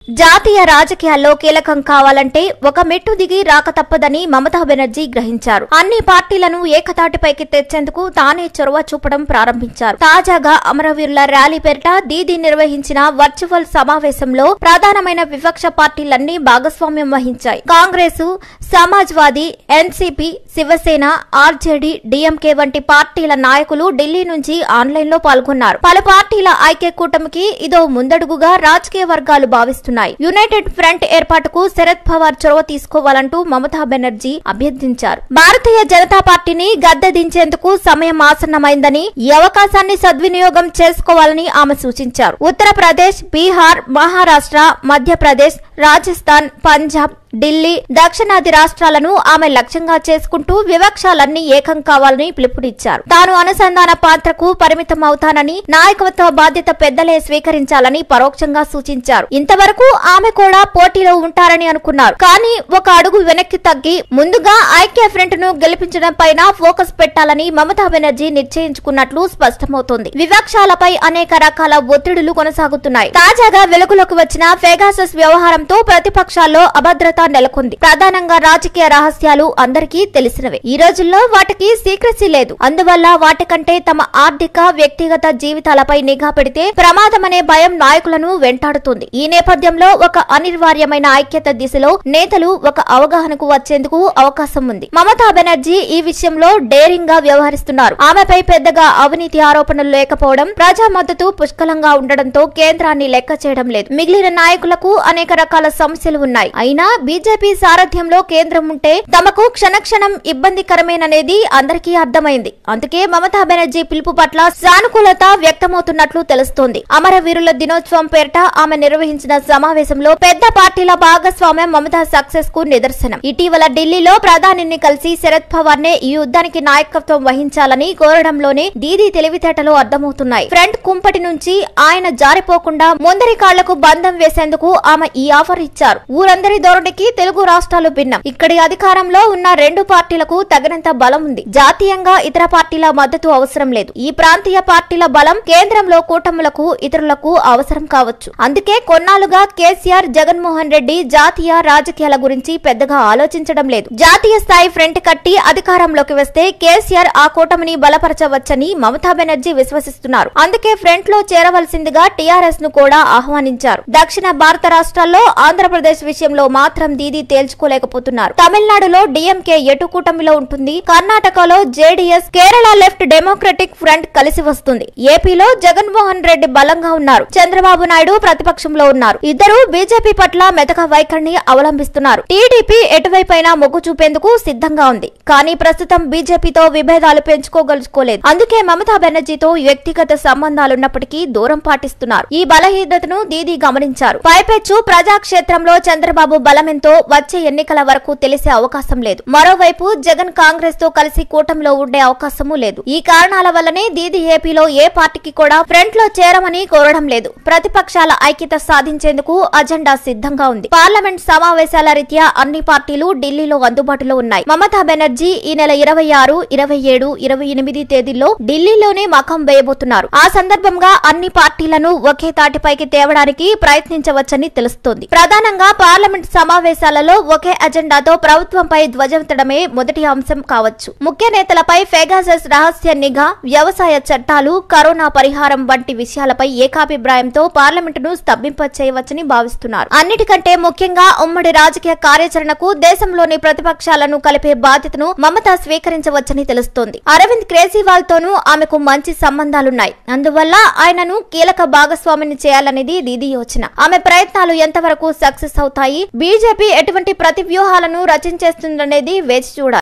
జాతీయ రాజకీయాల్లో కీలకం కావాలంటే ఒక మెట్టు దిగి రాక తప్పదని మమతా బెనర్జీ గ్రహించారు అన్ని పార్టీలను ఏకతాటిపైకి తెచ్చేందుకు తానే చొరవ చూపడం ప్రారంభించారు తాజాగా అమరవీరుల ర్యాలీ పేరిట దీదీ నిర్వహించిన వర్చువల్ సమావేశంలో ప్రధానమైన విపక్ష పార్టీలన్నీ భాగస్వామ్యం వహించాయి Congress Samajwadi NCP Shiv Sena RJD DMK వంటి పార్టీల నాయకులు ఢిల్లీ నుంచి ఆన్లైన్ లో పాల్గొన్నారు పలు పార్టీల ఐక్య కూటమికి ఇదో ముందడుగుగా రాజకీయ వర్గాలు భావిస్తున్నాయి యునైటెడ్ ఫ్రంట్ ఏర్పాటుకు శరద్ పవార్ చొరవ తీసుకోవాలంటూ మమతా బెనర్జీ అభ్యర్థించారు భారతీయ జనతా పార్టీని గద్దె దించేందుకు సమయం ఆసన్నమైందని ఈ అవకాశాన్ని సద్వినియోగం చేసుకోవాలని ఆమె సూచించారు ఉత్తరప్రదేశ్ బీహార్ మహారాష్ట్ర మధ్యప్రదేశ్ రాజస్థాన్ పంజాబ్ ఢిల్లీ దక్షిణాది రాష్ట్రాలను ఆమె లక్ష్యంగా చేసుకుంటూ వివక్షాలన్నీ ఏకం కావాలని పిలుపునిచ్చారు తాను అనుసంధాన పాత్రకు పరిమితం అవుతానని నాయకత్వ బాధ్యత పెద్దలే స్వీకరించాలని పరోక్షంగా సూచించారు ఇంతవరకు ఆమె కూడా పోటీలో ఉంటారని అనుకున్నారు కానీ ఒక అడుగు వెనక్కి తగ్గి ముందుగా ఐక్య ఫ్రంట్ ను గెలిపించడం పైన ఫోకస్ పెట్టాలని మమతా బెనర్జీ నిశ్చయించుకున్నట్లు స్పష్టమవుతోంది వివక్షాలపై అనేక రకాల ఒత్తిడులు కొనసాగుతున్నాయి తాజాగా వెలుగులోకి వచ్చిన ఫెగాసస్ వ్యవహారంతో ప్రతిపక్షాల్లో అభద్రత నెలకొంది ప్రధానంగా రాజకీయ రహస్యాలు అందరికీ తెలిసినవే ఈ రోజుల్లో వాటికి సీక్రసీ లేదు అందువల్ల వాటికంటే తమ ఆర్థిక వ్యక్తిగత జీవితాలపై నిఘా పెడితే ప్రమాదమనే భయం నాయకులను వెంటాడుతుంది ఈ నేపథ్యంలో ఒక అనివార్యమైన ఐక్యత దిశలో నేతలు ఒక అవగాహనకు వచ్చేందుకు అవకాశం ఉంది మమతా బెనర్జీ ఈ విషయంలో డేరింగ్ గా వ్యవహరిస్తున్నారు ఆమెపై పెద్దగా అవినీతి ఆరోపణలు లేకపోవడం ప్రజా మద్దతు పుష్కలంగా ఉండడంతో కేంద్రాన్ని లెక్క చేయడం లేదు మిగిలిన నాయకులకు అనేక రకాల సమస్యలు ఉన్నాయి అయినా బీజేపీ సారథ్యంలో కేంద్రం ఉంటే తమకు క్షణక్షణం ఇబ్బందికరమేననేది అందరికీ అర్థమైంది అందుకే మమతా బెనర్జీ పిలుపు పట్ల సానుకూలత వ్యక్తమవుతున్నట్లు తెలుస్తోంది అమరవీరుల దినోత్సవం పేరిట ఆమె నిర్వహించిన సమావేశంలో పెద్ద పార్టీల భాగస్వామ్యం మమతా సక్సెస్ కు నిదర్శనం ఇటీవల ఢిల్లీలో ప్రధానిని కలిసి శరద్ పవార్ నే ఈ యుద్ధానికి నాయకత్వం వహించాలని కోరడంలోనే దీదీ తెలివితేటలు అర్థమవుతున్నాయి ఫ్రంట్ కుంపటి నుంచి ఆయన జారిపోకుండా ముందరి కాళ్లకు బంధం వేసేందుకు ఆమె ఈ ఆఫర్ ఇచ్చారు ఊరందరి ధోరణికి తెలుగు రాష్ట్రాలు భిన్నం ఇక్కడి అధికారంలో ఉన్న రెండు పార్టీలకు తగినంత బలం ఉంది జాతీయంగా ఇతర పార్టీల మద్దతు అవసరం లేదు ఈ ప్రాంతీయ పార్టీల బలం కేంద్రంలో కూటములకు ఇతరులకు అవసరం కావచ్చు అందుకే కొన్నాళ్లుగా కేసీఆర్ జగన్మోహన్ రెడ్డి జాతీయ రాజకీయాల గురించి పెద్దగా ఆలోచించడం లేదు జాతీయ స్థాయి ఫ్రంట్ కట్టి అధికారంలోకి వస్తే కేసీఆర్ ఆ కూటమిని బలపరచవచ్చని మమతా బెనర్జీ విశ్వసిస్తున్నారు అందుకే ఫ్రంట్ లో చేరవలసిందిగా టీఆర్ఎస్ ను కూడా ఆహ్వానించారు దక్షిణ భారత రాష్ట్రాల్లో ఆంధ్రప్రదేశ్ విషయంలో మాత్రం దీదీ తేల్చుకోలేకపోతున్నారు తమిళనాడులో డీఎంకే ఎటు కూటమిలో ఉంటుంది కర్ణాటకలో JDS Kerala Left Democratic Front కలిసి వస్తుంది ఏపీలో జగన్మోహన్ రెడ్డి బలంగా ఉన్నారు చంద్రబాబు నాయుడు ప్రతిపక్షంలో ఉన్నారు ఇద్దరు బీజేపీ పట్ల మెతక వైఖరిని అవలంబిస్తున్నారు టీడీపీ ఎటువైపైనా మొగ్గు చూపేందుకు సిద్ధంగా ఉంది కానీ ప్రస్తుతం బీజేపీతో విభేదాలు పెంచుకోగలుచుకోలేదు అందుకే మమతా బెనర్జీతో వ్యక్తిగత సంబంధాలున్నప్పటికీ దూరం పాటిస్తున్నారు ఈ బలహీనతను దీదీ గమనించారు పైపెచ్చు ప్రజాక్షేత్రంలో చంద్రబాబు బలమెంతో వచ్చే ఎన్నికల వరకు తెలిసే అవకాశం లేదు మరోవైపు జగన్ కాంగ్రెస్ తో కలిసి కూటమిలో ఉండే అవకాశమూ లేదు ఈ కారణాల వల్లనే దీది ఏపీలో ఏ పార్టీకి కూడా ఫ్రంట్ లో చేరమని కోరడం లేదు ప్రతిపక్షాల ఐక్యత సాధించేందుకు అజెండా సిద్ధంగా ఉంది పార్లమెంట్ సమావేశాల రీత్యా అన్ని పార్టీలు ఢిల్లీలో అందుబాటులో ఉన్నాయి మమతా బెనర్జీ ఈ నెల ఇరవై ఆరు ఇరవై ఏడు ఇరవై ఎనిమిది తేదీల్లో ఢిల్లీలోనే మఖం వేయబోతున్నారు ఆ సందర్భంగా అన్ని పార్టీలను ఒకే తాటిపైకి తేవడానికి ప్రయత్నించవచ్చని తెలుస్తోంది ప్రధానంగా పార్లమెంట్ సమావేశాలలో ఒకే అజెండాతో ప్రభుత్వంపై ధ్వజమెత్తడమే మొదటి అంశం కావచ్చు ముఖ్య నేతలపై ఫెగాసస్ రహస్య నిఘా వ్యవసాయ చట్టాలు కరోనా పరిహారం వంటి విషయాలపై ఏకాభిప్రాయంతో పార్లమెంటును స్తంభింప చేయవచ్చని భావిస్తున్నారు అన్నిటికంటే ముఖ్యంగా ఉమ్మడి రాజకీయ కార్యాచరణకు దేశంలోని ప్రతిపక్షాలను కలిపే బాధ్యతను మమత స్వీకరించవచ్చని తెలుస్తోంది అరవింద్ కేజ్రీవాల్ తోనూ ఆమెకు మంచి సంబంధాలున్నాయి అందువల్ల ఆయనను కీలక భాగస్వామిని చేయాలనేది దీది యోచన ఆమె ప్రయత్నాలు ఎంతవరకు సక్సెస్ అవుతాయి బీజేపీ ఎటువంటి ప్రతి వ్యూహాలను రచించేస్తుందనేది వేచి చూడాలి